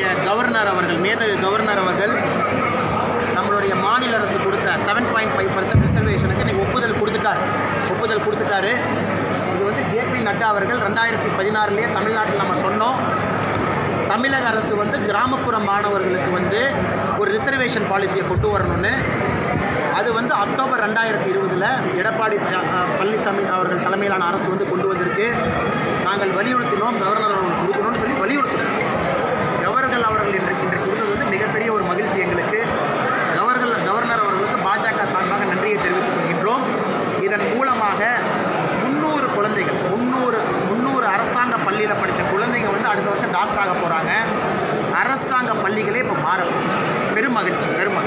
governor அவர்கள் மேதகு governor அவர்கள் நம்மளுடைய மாநில அரசு கொடுத்த செவன் பாயிண்ட் ஃபைவ் பர்சன்ட் ரிசர்வேஷனுக்கு இன்றைக்கி ஒப்புதல் கொடுத்துட்டார் ஒப்புதல் கொடுத்துட்டாரு இது வந்து ஜேபி நட்டா அவர்கள் ரெண்டாயிரத்தி பதினாறுலேயே தமிழ்நாட்டில் நம்ம சொன்னோம் தமிழக அரசு வந்து கிராமப்புற மாணவர்களுக்கு வந்து ஒரு ரிசர்வேஷன் பாலிசியை கொண்டு வரணும்னு அது வந்து அக்டோபர் ரெண்டாயிரத்தி இருபதில் எடப்பாடி த- அஹ் பழனிசாமி அவர்கள் தலைமையிலான அரசு வந்து கொண்டு வந்திருக்கு நாங்கள் வலியுறுத்தினோம் கவர்னர் அவர்கள் கொடுக்கணும்னு சொல்லி வலியுறுத்தினோம் கவர்னர் அவர்கள் இன்றைக்கு இன்றைக்கு கொடுத்தது வந்து மிகப்பெரிய ஒரு மகிழ்ச்சி எங்களுக்கு கவர்னர் கவர்னர் அவர்களுக்கு பாஜக சார்பாக நன்றியை தெரிவித்துக் கொள்கின்றோம் இதன் மூலமாக முந்நூறு குழந்தைகள் முந்நூறு முந்நூறு அரசாங்க பள்ளியில் படித்த குழந்தைங்க வந்து அடுத்த வருஷம் டாக்டர் ஆக போகிறாங்க அரசாங்க பள்ளிகளே இப்போ மாற பெரும் மகிழ்ச்சி பெரும்